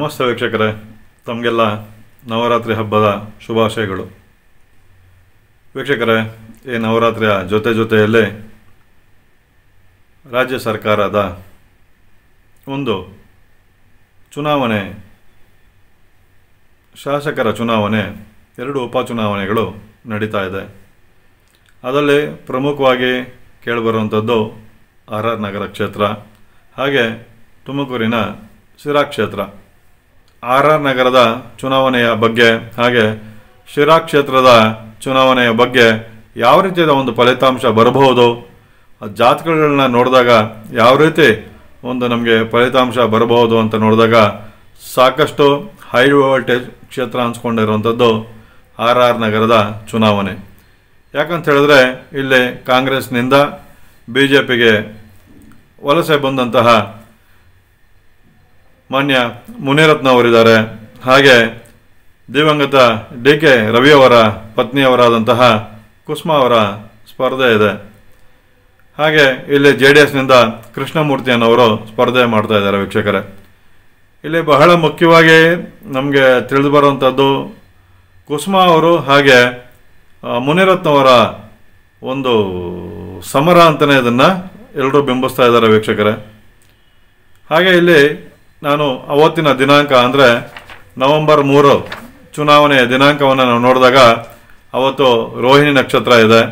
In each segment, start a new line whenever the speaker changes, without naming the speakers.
ನಮಸ್ತೆ ವೀಕ್ಷಕರೇ ತಮಗೆಲ್ಲ ನವರಾತ್ರಿ ಹಬ್ಬದ ಶುಭಾಶಯಗಳು ವೀಕ್ಷಕರೇ ಈ ನವರಾತ್ರಿಯ ಜೊತೆ ಜೊತೆಯಲ್ಲಿ ರಾಜ್ಯ ಸರ್ಕಾರದ ಒಂದು ಚುನಾವಣೆ ಶಾಸಕರ ಚುನಾವಣೆ ಎರಡು ಉಪಚುನಾವಣೆಗಳು ನಡೀತಾ ಇದೆ ಅದರಲ್ಲಿ ಪ್ರಮುಖವಾಗಿ ಕೇಳಿಬರುವಂಥದ್ದು ಆರ್ ಆರ್ ನಗರ ಕ್ಷೇತ್ರ ಹಾಗೆ ತುಮಕೂರಿನ ಶಿರಾ ಕ್ಷೇತ್ರ ಆರ್ ಆರ್ ನಗರದ ಚುನಾವಣೆಯ ಬಗ್ಗೆ ಹಾಗೆ ಶಿರಾ ಕ್ಷೇತ್ರದ ಚುನಾವಣೆಯ ಬಗ್ಗೆ ಯಾವ ರೀತಿಯಾದ ಒಂದು ಫಲಿತಾಂಶ ಬರಬಹುದು ಆ ಜಾತಕಗಳನ್ನ ನೋಡಿದಾಗ ಯಾವ ರೀತಿ ಒಂದು ನಮಗೆ ಫಲಿತಾಂಶ ಬರಬಹುದು ಅಂತ ನೋಡಿದಾಗ ಸಾಕಷ್ಟು ಹೈ ವೋಲ್ಟೇಜ್ ಕ್ಷೇತ್ರ ಅನ್ಸ್ಕೊಂಡಿರುವಂಥದ್ದು ಆರ್ ಆರ್ ನಗರದ ಚುನಾವಣೆ ಯಾಕಂತ ಹೇಳಿದ್ರೆ ಇಲ್ಲಿ ಕಾಂಗ್ರೆಸ್ನಿಂದ ಬಿ ಜೆ ಪಿಗೆ ವಲಸೆ ಬಂದಂತಹ ಮಾನ್ಯ ಮುನಿರತ್ನ ಅವರಿದ್ದಾರೆ ಹಾಗೆ ದಿವಂಗತ ಡಿ ಕೆ ರವಿಯವರ ಪತ್ನಿಯವರಾದಂತಹ ಕುಸುಮಾ ಅವರ ಸ್ಪರ್ಧೆ ಇದೆ ಹಾಗೆ ಇಲ್ಲಿ ಜೆ ಡಿ ಎಸ್ನಿಂದ ಕೃಷ್ಣಮೂರ್ತಿಯನ್ನವರು ಸ್ಪರ್ಧೆ ಮಾಡ್ತಾ ಇದ್ದಾರೆ ವೀಕ್ಷಕರೇ ಇಲ್ಲಿ ಬಹಳ ಮುಖ್ಯವಾಗಿ ನಮಗೆ ತಿಳಿದು ಬರುವಂಥದ್ದು ಕುಸುಮಾ ಅವರು ಹಾಗೆ ಆ, ಮುನಿರತ್ನವರ ಒಂದು ಸಮರ ಅಂತಲೇ ಇದನ್ನು ಎಲ್ಲರೂ ಬಿಂಬಿಸ್ತಾ ಇದ್ದಾರೆ ವೀಕ್ಷಕರೇ ಹಾಗೆ ಇಲ್ಲಿ ನಾನು ಅವತ್ತಿನ ದಿನಾಂಕ ಅಂದರೆ ನವೆಂಬರ್ ಮೂರು ಚುನಾವಣೆಯ ದಿನಾಂಕವನ್ನು ನಾವು ನೋಡಿದಾಗ ಅವತ್ತು ರೋಹಿಣಿ ನಕ್ಷತ್ರ ಇದೆ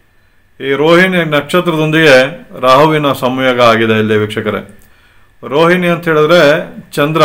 ಈ ರೋಹಿಣಿ ನಕ್ಷತ್ರದೊಂದಿಗೆ ರಾಹುವಿನ ಸಂಯೋಗ ಆಗಿದೆ ಇಲ್ಲಿ ವೀಕ್ಷಕರೇ ರೋಹಿಣಿ ಅಂತ ಹೇಳಿದ್ರೆ ಚಂದ್ರ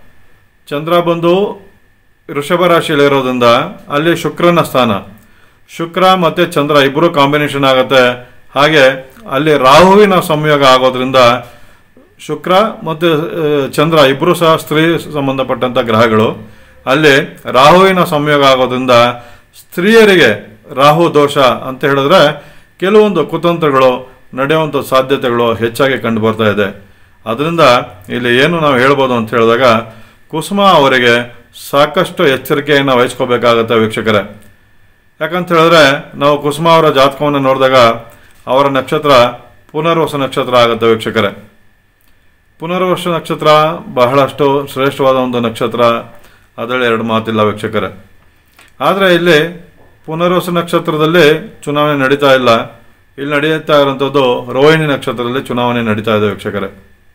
ಚಂದ್ರ ಬಂದು ವೃಷಭ ರಾಶಿಯಲ್ಲಿರೋದ್ರಿಂದ ಅಲ್ಲಿ ಶುಕ್ರನ ಸ್ಥಾನ ಶುಕ್ರ ಮತ್ತು ಚಂದ್ರ ಇಬ್ಬರು ಕಾಂಬಿನೇಷನ್ ಆಗುತ್ತೆ ಹಾಗೆ ಅಲ್ಲಿ ರಾಹುವಿನ ಸಂಯೋಗ ಆಗೋದ್ರಿಂದ ಶುಕ್ರ ಮತ್ತು ಆ, ಚಂದ್ರ ಇಬ್ಬರು ಸಹ ಸ್ತ್ರೀ ಸಂಬಂಧಪಟ್ಟಂಥ ಗ್ರಹಗಳು ಅಲ್ಲಿ ರಾಹುವಿನ ಸಂಯೋಗ ಆಗೋದ್ರಿಂದ ಸ್ತ್ರೀಯರಿಗೆ ರಾಹು ದೋಷ ಅಂತ ಹೇಳಿದ್ರೆ ಕೆಲವೊಂದು ಕುತಂತ್ರಗಳು ನಡೆಯುವಂಥ ಸಾಧ್ಯತೆಗಳು ಹೆಚ್ಚಾಗಿ ಕಂಡು ಬರ್ತಾ ಇದೆ ಅದರಿಂದ ಇಲ್ಲಿ ಏನು ನಾವು ಹೇಳ್ಬೋದು ಅಂತ ಹೇಳಿದಾಗ ಕುಸುಮಾ ಅವರಿಗೆ ಸಾಕಷ್ಟು ಎಚ್ಚರಿಕೆಯನ್ನು ವಹಿಸ್ಕೋಬೇಕಾಗತ್ತೆ ವೀಕ್ಷಕರೇ ಯಾಕಂತ ಹೇಳಿದ್ರೆ ನಾವು ಕುಸುಮಾ ಅವರ ಜಾತಕವನ್ನು ನೋಡಿದಾಗ ಅವರ ನಕ್ಷತ್ರ ಪುನರ್ವಸ ನಕ್ಷತ್ರ ಆಗುತ್ತೆ ವೀಕ್ಷಕರೇ ಪುನರ್ವಸ ನಕ್ಷತ್ರ ಬಹಳಷ್ಟು ಶ್ರೇಷ್ಠವಾದ ಒಂದು ನಕ್ಷತ್ರ ಅದರಲ್ಲಿ ಎರಡು ಮಾತಿಲ್ಲ ವೀಕ್ಷಕರೇ ಆದರೆ ಇಲ್ಲಿ ಪುನರ್ವಸ ನಕ್ಷತ್ರದಲ್ಲಿ ಚುನಾವಣೆ ನಡೀತಾ ಇಲ್ಲ ಇಲ್ಲಿ ನಡೆಯುತ್ತಾ ಇರುವಂಥದ್ದು ರೋಹಿಣಿ ನಕ್ಷತ್ರದಲ್ಲಿ ಚುನಾವಣೆ ನಡೀತಾ ಇದೆ ವೀಕ್ಷಕರೇ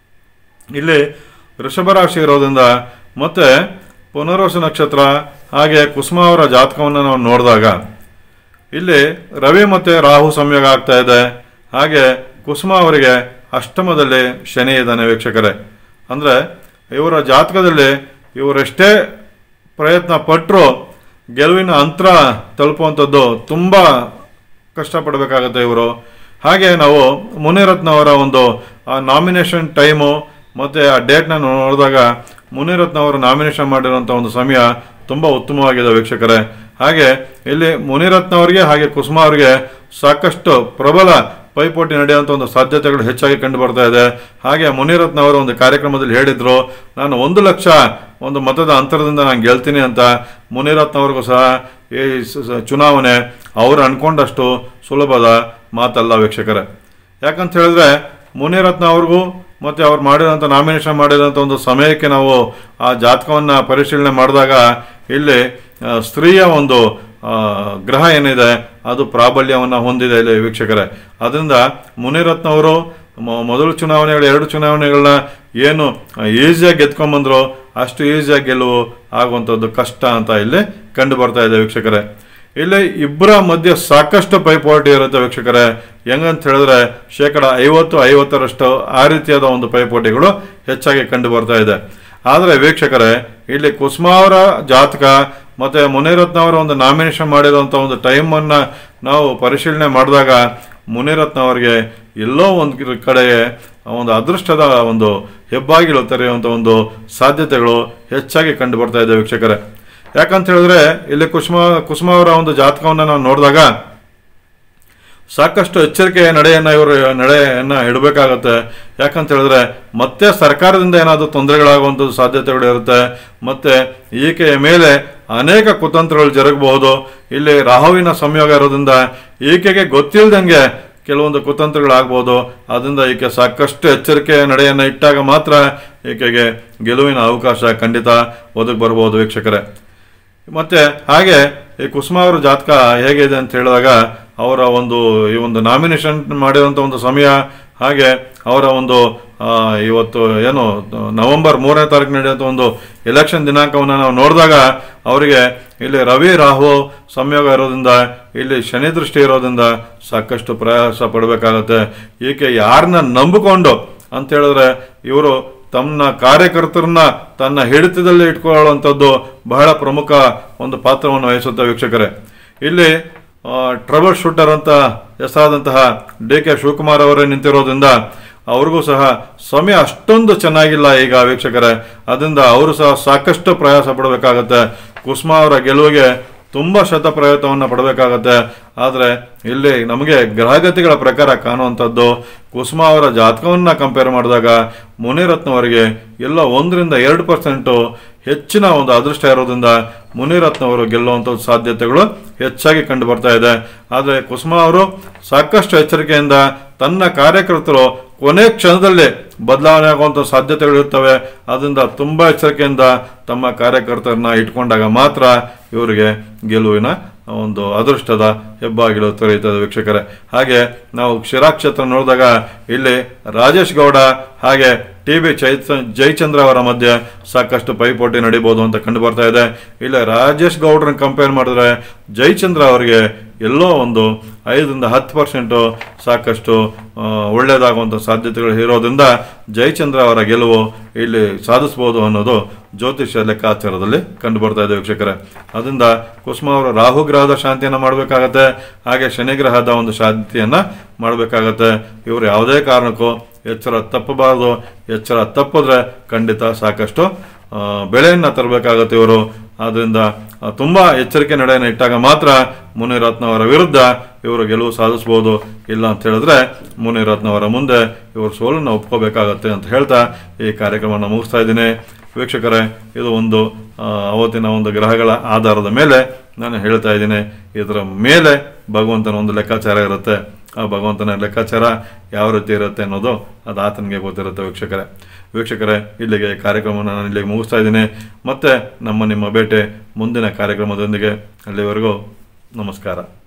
ಇಲ್ಲಿ ವೃಷಭ ರಾಶಿ ಇರೋದ್ರಿಂದ ಮತ್ತೆ ಪುನರ್ವಸ ನಕ್ಷತ್ರ ಹಾಗೆ ಕುಸುಮ ಅವರ ಜಾತಕವನ್ನು ನಾವು ನೋಡಿದಾಗ ಇಲ್ಲಿ ರವಿ ಮತ್ತೆ ರಾಹು ಸಂಯೋಗ ಆಗ್ತಾ ಇದೆ ಹಾಗೆ ಕುಸುಮ ಅವರಿಗೆ ಅಷ್ಟಮದಲ್ಲಿ ಶನಿ ಇದ್ದಾನೆ ವೀಕ್ಷಕರೇ ಅಂದರೆ ಇವರ ಜಾತಕದಲ್ಲಿ ಇವರೆಷ್ಟೇ ಪ್ರಯತ್ನ ಪಟ್ಟರು ಗೆಲುವಿನ ಅಂತರ ತಲುಪುವಂಥದ್ದು ತುಂಬ ಕಷ್ಟಪಡಬೇಕಾಗತ್ತೆ ಇವರು ಹಾಗೆ ನಾವು ಮುನಿರತ್ನ ಅವರ ಒಂದು ನಾಮಿನೇಷನ್ ಟೈಮು ಮತ್ತು ಆ ಡೇಟ್ನ ನೋಡಿದಾಗ ಮುನಿರತ್ನ ಅವರು ನಾಮಿನೇಷನ್ ಮಾಡಿರುವಂಥ ಒಂದು ಸಮಯ ತುಂಬ ಉತ್ತಮವಾಗಿದೆ ವೀಕ್ಷಕರೇ ಹಾಗೆ ಇಲ್ಲಿ ಮುನಿರತ್ನ ಅವರಿಗೆ ಹಾಗೆ ಕುಸುಮಾ ಅವರಿಗೆ ಸಾಕಷ್ಟು ಪ್ರಬಲ ಪೈಪೋಟಿ ನಡೆಯುವಂಥ ಒಂದು ಸಾಧ್ಯತೆಗಳು ಹೆಚ್ಚಾಗಿ ಕಂಡು ಬರ್ತಾ ಇದೆ ಹಾಗೆ ಮುನಿರತ್ನ ಅವರು ಒಂದು ಕಾರ್ಯಕ್ರಮದಲ್ಲಿ ಹೇಳಿದ್ರು ನಾನು ಒಂದು ಲಕ್ಷ ಒಂದು ಮತದ ಅಂತರದಿಂದ ನಾನು ಗೆಲ್ತೀನಿ ಅಂತ ಮುನಿರತ್ನ ಅವ್ರಿಗೂ ಸಹ ಈ ಸ- ಸ- ಚುನಾವಣೆ ಅವರು ಅನ್ಕೊಂಡಷ್ಟು ಸುಲಭದ ಮಾತಲ್ಲ ವೀಕ್ಷಕರೇ ಯಾಕಂತ ಹೇಳಿದ್ರೆ ಮುನಿರತ್ನ ಅವ್ರಿಗೂ ಮತ್ತು ಅವ್ರು ಮಾಡಿರೋಂಥ ನಾಮಿನೇಷನ್ ಮಾಡಿರೋಂಥ ಒಂದು ಸಮಯಕ್ಕೆ ನಾವು ಆ ಜಾತಕವನ್ನು ಪರಿಶೀಲನೆ ಮಾಡಿದಾಗ ಇಲ್ಲಿ ಆ, ಸ್ತ್ರೀಯ ಒಂದು ಆ, ಗ್ರಹ ಏನಿದೆ ಅದು ಪ್ರಾಬಲ್ಯವನ್ನು ಹೊಂದಿದೆ ಇಲ್ಲಿ ವೀಕ್ಷಕರೇ ಅದರಿಂದ ಮುನಿರತ್ನ ಅವರು ಮೊ- ಮೊದಲು ಚುನಾವಣೆಗಳು ಎರಡು ಚುನಾವಣೆಗಳನ್ನ ಏನು ಈಸಿಯಾಗಿ ಗೆದ್ಕೊಂಬಂದ್ರು ಅಷ್ಟು ಈಸಿಯಾಗಿ ಗೆಲುವು ಆಗುವಂಥದ್ದು ಕಷ್ಟ ಅಂತ ಇಲ್ಲಿ ಕಂಡು ಬರ್ತಾ ಇದೆ ವೀಕ್ಷಕರೇ ಇಲ್ಲಿ ಇಬ್ಬರ ಮಧ್ಯೆ ಸಾಕಷ್ಟು ಪೈಪೋಟಿ ಇರುತ್ತೆ ವೀಕ್ಷಕರೇ ಹೆಂಗಂತ ಹೇಳಿದ್ರೆ ಶೇಕಡ ಐವತ್ತು ಐವತ್ತರಷ್ಟು ಆ ರೀತಿಯಾದ ಒಂದು ಪೈಪೋಟಿಗಳು ಹೆಚ್ಚಾಗಿ ಕಂಡು ಬರ್ತಾ ಇದೆ ಆದರೆ ವೀಕ್ಷಕರೇ ಇಲ್ಲಿ ಕುಸುಮಾ ಅವರ ಜಾತಕ ಮತ್ತೆ ಮುನಿರತ್ನ ಅವರ ಒಂದು ನಾಮಿನೇಷನ್ ಮಾಡಿರುವಂಥ ಒಂದು ಟೈಮನ್ನು ನಾವು ಪರಿಶೀಲನೆ ಮಾಡಿದಾಗ ಮುನಿರತ್ನ ಅವರಿಗೆ ಎಲ್ಲೋ ಒಂದು ಕಡೆ ಒಂದು ಅದೃಷ್ಟದ ಒಂದು ಹೆಬ್ಬಾಗಿಲು ತೆರೆಯುವಂಥ ಒಂದು ಸಾಧ್ಯತೆಗಳು ಹೆಚ್ಚಾಗಿ ಕಂಡು ಬರ್ತಾ ಇದೆ ವೀಕ್ಷಕರೇ ಯಾಕಂತ ಹೇಳಿದ್ರೆ ಇಲ್ಲಿ ಕುಸುಮ ಕುಸುಮ ಅವರ ಒಂದು ಜಾತಕವನ್ನು ನಾವು ನೋಡಿದಾಗ ಸಾಕಷ್ಟು ಎಚ್ಚರಿಕೆಯ ನಡೆಯನ್ನು ಇವರು ನಡೆಯನ್ನು ಇಡಬೇಕಾಗತ್ತೆ ಯಾಕಂತ ಹೇಳಿದ್ರೆ ಮತ್ತೆ ಸರ್ಕಾರದಿಂದ ಏನಾದರೂ ತೊಂದರೆಗಳಾಗುವಂಥ ಸಾಧ್ಯತೆಗಳು ಇರುತ್ತೆ ಮತ್ತೆ ಈಕೆಯ ಮೇಲೆ ಅನೇಕ ಕುತಂತ್ರಗಳು ಜರುಗಬಹುದು ಇಲ್ಲಿ ರಾಹುವಿನ ಸಂಯೋಗ ಇರೋದ್ರಿಂದ ಈಕೆಗೆ ಗೊತ್ತಿಲ್ಲದಂಗೆ ಕೆಲವೊಂದು ಕುತಂತ್ರಗಳಾಗ್ಬೋದು ಅದರಿಂದ ಈಕೆ ಸಾಕಷ್ಟು ಎಚ್ಚರಿಕೆ ನಡೆಯನ್ನು ಇಟ್ಟಾಗ ಮಾತ್ರ ಈಕೆಗೆ ಗೆಲುವಿನ ಅವಕಾಶ ಖಂಡಿತ ಒದಗಿ ಬರ್ಬೋದು ವೀಕ್ಷಕರೇ ಮತ್ತೆ ಹಾಗೆ ಈ ಕುಸುಮ ಅವರ ಜಾತಕ ಹೇಗಿದೆ ಅಂತ ಹೇಳಿದಾಗ ಅವರ ಒಂದು ಈ ಒಂದು ನಾಮಿನೇಷನ್ ಮಾಡಿರುವಂಥ ಒಂದು ಸಮಯ ಹಾಗೆ ಅವರ ಒಂದು ಆ, ಇವತ್ತು ಏನು ನವೆಂಬರ್ ಮೂರನೇ ತಾರೀಕು ನಡೆಯುವಂಥ ಒಂದು ಎಲೆಕ್ಷನ್ ದಿನಾಂಕವನ್ನು ನಾವು ನೋಡಿದಾಗ ಅವರಿಗೆ ಇಲ್ಲಿ ರವಿ ರಾಹು ಸಂಯೋಗ ಇರೋದ್ರಿಂದ ಇಲ್ಲಿ ಶನಿ ದೃಷ್ಟಿ ಇರೋದ್ರಿಂದ ಸಾಕಷ್ಟು ಪ್ರಯಾಸ ಪಡಬೇಕಾಗತ್ತೆ ಈಕೆ ಯಾರನ್ನ ನಂಬಿಕೊಂಡು ಅಂತ ಹೇಳಿದ್ರೆ ಇವರು ತಮ್ಮ ಕಾರ್ಯಕರ್ತರನ್ನ ತನ್ನ ಹಿಡಿತದಲ್ಲಿ ಇಟ್ಕೊಳ್ಳುವಂಥದ್ದು ಬಹಳ ಪ್ರಮುಖ ಒಂದು ಪಾತ್ರವನ್ನು ವಹಿಸುತ್ತೆ ವೀಕ್ಷಕರೇ ಇಲ್ಲಿ ಟ್ರಬಲ್ ಶೂಟರ್ ಅಂತ ಹೆಸರಾದಂತಹ ಡಿ ಕೆ ಶಿವಕುಮಾರ್ ಅವರೇ ನಿಂತಿರೋದ್ರಿಂದ ಅವ್ರಿಗೂ ಸಹ ಸಮಯ ಅಷ್ಟೊಂದು ಚೆನ್ನಾಗಿಲ್ಲ ಈಗ ವೀಕ್ಷಕರೇ ಅದರಿಂದ ಅವರು ಸಹ ಸಾಕಷ್ಟು ಪ್ರಯಾಸ ಪಡಬೇಕಾಗತ್ತೆ ಕುಸುಮಾ ಅವರ ಗೆಲುವಿಗೆ ತುಂಬ ಶತ ಪ್ರಯತ್ನವನ್ನು ಪಡಬೇಕಾಗತ್ತೆ ಆದರೆ ಇಲ್ಲಿ ನಮಗೆ ಗ್ರಹಗತಿಗಳ ಪ್ರಕಾರ ಕಾಣುವಂಥದ್ದು ಕುಸುಮಾ ಅವರ ಜಾತಕವನ್ನು ಕಂಪೇರ್ ಮಾಡಿದಾಗ ಮುನಿರತ್ನ ಅವರಿಗೆ ಎಲ್ಲ ಒಂದರಿಂದ ಎರಡು ಪರ್ಸೆಂಟು ಹೆಚ್ಚಿನ ಒಂದು ಅದೃಷ್ಟ ಇರೋದ್ರಿಂದ ಮುನಿರತ್ನ ಅವರು ಗೆಲ್ಲುವಂಥ ಸಾಧ್ಯತೆಗಳು ಹೆಚ್ಚಾಗಿ ಕಂಡು ಬರ್ತಾ ಇದೆ ಆದರೆ ಕುಸುಮಾ ಅವರು ಸಾಕಷ್ಟು ಎಚ್ಚರಿಕೆಯಿಂದ ತನ್ನ ಕಾರ್ಯಕರ್ತರು ಕೊನೆ ಕ್ಷಣದಲ್ಲಿ ಬದಲಾವಣೆ ಆಗುವಂಥ ಸಾಧ್ಯತೆಗಳು ಇರ್ತವೆ ಅದರಿಂದ ತುಂಬ ಎಚ್ಚರಿಕೆಯಿಂದ ತಮ್ಮ ಕಾರ್ಯಕರ್ತರನ್ನ ಇಟ್ಕೊಂಡಾಗ ಮಾತ್ರ ಇವರಿಗೆ ಗೆಲುವಿನ ಒಂದು ಅದೃಷ್ಟದ ಹೆಬ್ಬಾಗಿಲು ತೆರೆಯುತ್ತದೆ ವೀಕ್ಷಕರೇ ಹಾಗೆ ನಾವು ಕ್ಷೀರಾಕ್ಷೇತ್ರ ನೋಡಿದಾಗ ಇಲ್ಲಿ ರಾಜೇಶ್ ಗೌಡ ಹಾಗೆ ಟಿ ಬಿ ಚೈತ ಜಯಚಂದ್ರ ಅವರ ಮಧ್ಯೆ ಸಾಕಷ್ಟು ಪೈಪೋಟಿ ನಡೀಬೋದು ಅಂತ ಕಂಡು ಬರ್ತಾ ಇದೆ ಇಲ್ಲಿ ರಾಜೇಶ್ ಗೌಡ್ರನ್ನ ಕಂಪೇರ್ ಮಾಡಿದ್ರೆ ಜಯಚಂದ್ರ ಅವರಿಗೆ ಎಲ್ಲೋ ಒಂದು ಐದರಿಂದ ಹತ್ತು ಪರ್ಸೆಂಟು ಸಾಕಷ್ಟು ಆ, ಒಳ್ಳೆಯದಾಗುವಂಥ ಸಾಧ್ಯತೆಗಳು ಇರೋದ್ರಿಂದ ಜಯಚಂದ್ರ ಅವರ ಗೆಲುವು ಇಲ್ಲಿ ಸಾಧಿಸ್ಬೋದು ಅನ್ನೋದು ಜ್ಯೋತಿಷ್ಯ ಲೆಕ್ಕಾಚಾರದಲ್ಲಿ ಕಂಡು ಬರ್ತಾ ಇದೆ ವೀಕ್ಷಕರೇ ಅದರಿಂದ ಕುಸುಮ ಅವರ ರಾಹು ಗ್ರಹದ ಶಾಂತಿಯನ್ನು ಮಾಡಬೇಕಾಗತ್ತೆ ಹಾಗೆ ಶನಿ ಗ್ರಹದ ಒಂದು ಶಾಂತಿಯನ್ನು ಮಾಡಬೇಕಾಗತ್ತೆ ಇವರು ಯಾವುದೇ ಕಾರಣಕ್ಕೂ ಎಚ್ಚರ ತಪ್ಪಬಾರದು ಎಚ್ಚರ ತಪ್ಪಿದ್ರೆ ಖಂಡಿತ ಸಾಕಷ್ಟು ಆ, ಬೆಳೆಯನ್ನು ತರಬೇಕಾಗತ್ತೆ ಇವರು ಆದ್ದರಿಂದ ಆ, ತುಂಬಾ ಎಚ್ಚರಿಕೆ ನಡೆಯನ್ನು ಇಟ್ಟಾಗ ಮಾತ್ರ ಮುನಿರತ್ನ ಅವರ ವಿರುದ್ಧ ಇವರು ಗೆಲುವು ಸಾಧಿಸ್ಬೋದು ಇಲ್ಲ ಅಂತ ಹೇಳಿದ್ರೆ ಮುನಿರತ್ನ ಅವರ ಮುಂದೆ ಇವರು ಸೋಲನ್ನು ಒಪ್ಕೋಬೇಕಾಗತ್ತೆ ಅಂತ ಹೇಳ್ತಾ ಈ ಕಾರ್ಯಕ್ರಮವನ್ನು ಮುಗಿಸ್ತಾ ಇದ್ದೀನಿ ವೀಕ್ಷಕರೇ ಇದು ಒಂದು ಆ, ಅವತ್ತಿನ ಒಂದು ಗ್ರಹಗಳ ಆಧಾರದ ಮೇಲೆ ನಾನು ಹೇಳ್ತಾ ಇದ್ದೀನಿ ಇದರ ಮೇಲೆ ಭಗವಂತನ ಒಂದು ಲೆಕ್ಕಾಚಾರ ಇರುತ್ತೆ ಆ ಭಗವಂತನ ಲೆಕ್ಕಾಚಾರ ಯಾವ ರೀತಿ ಇರುತ್ತೆ ಅನ್ನೋದು ಅದು ಆತನಿಗೆ ಗೊತ್ತಿರುತ್ತೆ ವೀಕ್ಷಕರೇ ವೀಕ್ಷಕರೇ ಇಲ್ಲಿಗೆ ಕಾರ್ಯಕ್ರಮವನ್ನು ನಾನು ಇಲ್ಲಿಗೆ ಮುಗಿಸ್ತಾ ಇದ್ದೀನಿ ಮತ್ತೆ ನಮ್ಮ ನಿಮ್ಮ ಭೇಟಿ ಮುಂದಿನ ಕಾರ್ಯಕ್ರಮದೊಂದಿಗೆ ಅಲ್ಲಿವರೆಗೂ ನಮಸ್ಕಾರ